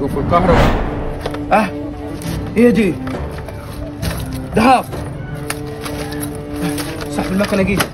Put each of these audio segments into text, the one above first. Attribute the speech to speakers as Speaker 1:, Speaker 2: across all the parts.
Speaker 1: شوفوا الكهرباء اه ايه دي دهب صاحب المكنه جه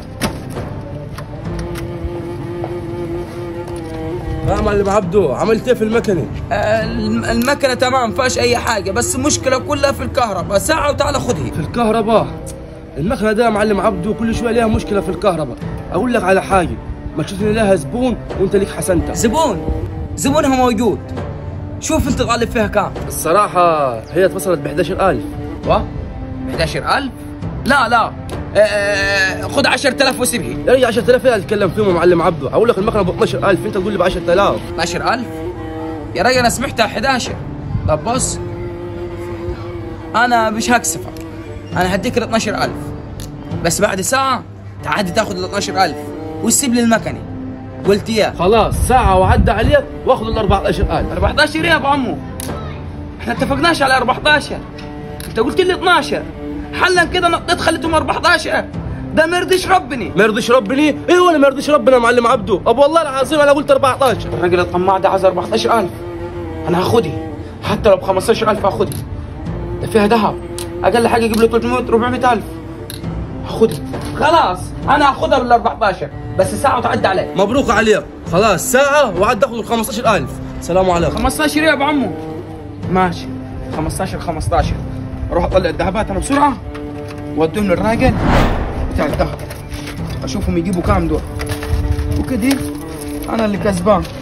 Speaker 2: يا معلم عبدو عملت ايه في المكنه؟
Speaker 1: آه، الم- المكنه تمام فيهاش اي حاجه بس المشكله كلها في الكهرباء ساعه وتعال خذها
Speaker 2: في الكهرباء المكنه ده يا معلم عبدو كل شويه ليها مشكله في الكهرباء اقول لك على حاجه ما تشوف إن لها زبون وانت ليك حسنتها
Speaker 1: زبون زبونها موجود شوف انت غالب فيها كام
Speaker 2: الصراحه هي اتفصلت ب 11000
Speaker 1: و 11000 لا لا آه، خذ 10000 وسيبها
Speaker 2: يا رجل 10000 ايه اتكلم فيهم يا معلم عبدو اقول لك المكنه ب 12000 انت تقول لي ب 10000
Speaker 1: 12000 يا راجل انا سمعتها 11 طب بص انا مش هكسفك انا هديك ال 12000 بس بعد ساعه تعدي تاخذ ال 12000 وتسيب لي المكنه قلت يا
Speaker 2: خلاص ساعه وعدى عليك واخذ ال 14000
Speaker 1: 14 يا ابو عمو احنا اتفقناش على 14 انت قلت لي 12 حلا كده نطيت خليتهم 14 ده ما يرضيش ربني
Speaker 2: ما يرضيش ربني ايه ولا ما يرضيش ربنا يا معلم عبدو ابو والله العظيم انا قلت 14
Speaker 1: الراجل الطماع ده عايز 14000 انا هاخدها حتى لو ب 15000 هاخدها ده فيها ذهب اقل حاجه يجيب له 300 400000 هاخدها خلاص انا هاخدها بال 14 بس ساعه وتعدي عليك
Speaker 2: مبروك عليك خلاص ساعه وعد اخذ ال 15000 سلام عليكم
Speaker 1: 15 يا ابو عمو ماشي 15 15 اروح اطلع الذهبات انا بسرعه واديهم للراجل بتاع الذهب اشوفهم يجيبوا كام دول وكده انا اللي كسبان